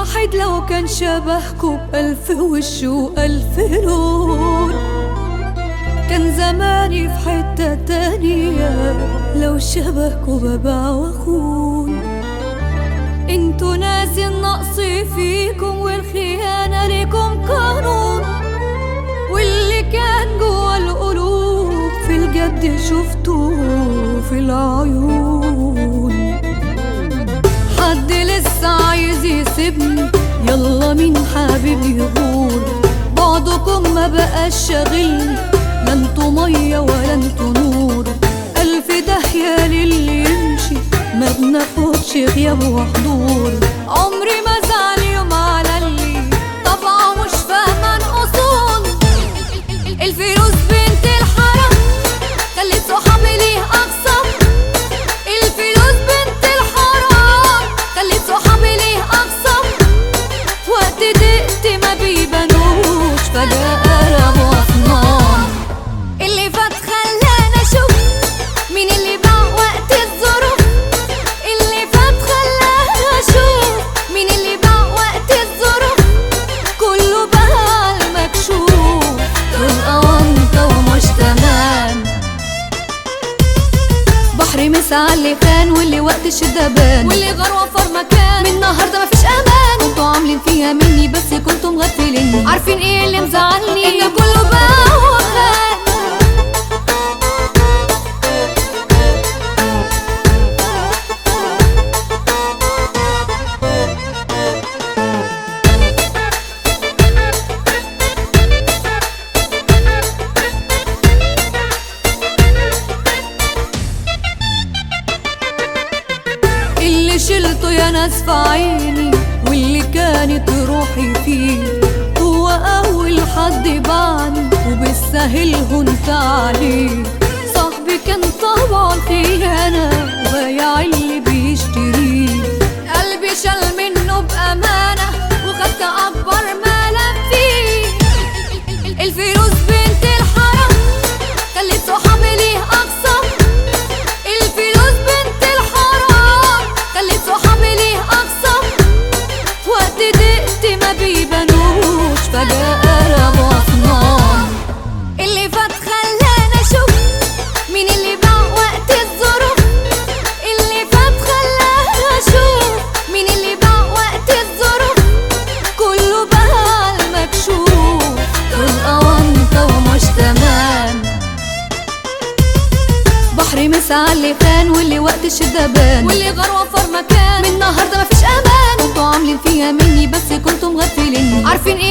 واحد لو كان شبهكوا بألف وش وألف لون كان زماني في حتة تانية لو شبهكوا بباع وأخون انتوا ناس النقص فيكم والخيانة ليكم قانون واللي كان جوا القلوب في الجد شفتوه في العيون حد لسه عايز يسيبني يلا مين حابب يغور بعضكم ما بقاش شاغلني لا انتوا ميه ولا انتوا نور الف داهيه للي يمشي ما بناخدش غياب وحضور عمري ما زعل يوم على اللي طبعا مش فاهمه الاصول الفلوس بنت الحرام خلت صحابي ليه اقسم الفلوس بنت الحرام خلت صحابي ليه اقسم وقت ضيقت ما بيبانوش فجأة قلبوا أصنام اللي فات خلانا اشوف مين اللي باع وقت الظروف اللي فات خلانا اشوف مين اللي باع وقت الظروف كله بقى المكشوف تبقى وانت ومش تمام بحر مسعى اللي خان واللي وقت الشدة بان واللي غار وفر مكان من النهارده مفيش امان كنتوا عاملين فيها مني بس كنتوا مغفليني عارفين ايه اللي مزعلني ان كله بقى وخان اللي شلته يا ناس في عيني واللي كانت روحي فيه هو أول حد باعني وبالسهل هنت عليه صاحبي كان طبعا خيانة وبايع اللي بيشتريه قلبي شال منه بأمانة وخدت أكبر مال فيه الفلوس بنت الحرام خلت صحابي ليه أقسم الفلوس بنت الحرام خلت صحابي ليه أقسم وقت ضيقت ما بيبانوش فجأة قلبوا أصنام اللي فات خلانا اشوف مين اللي باع وقت الظروف اللي فات خلانا اشوف مين اللي باع وقت الظروف كله بقى المكشوف تبقى وانت ومش تمام بحر مسعى اللي خان واللي وقت الشدة بان واللي غار وفر مكان من النهارده مفيش امان كنتوا عاملين فيها مني بس كنتوا مغفليني عارفين ايه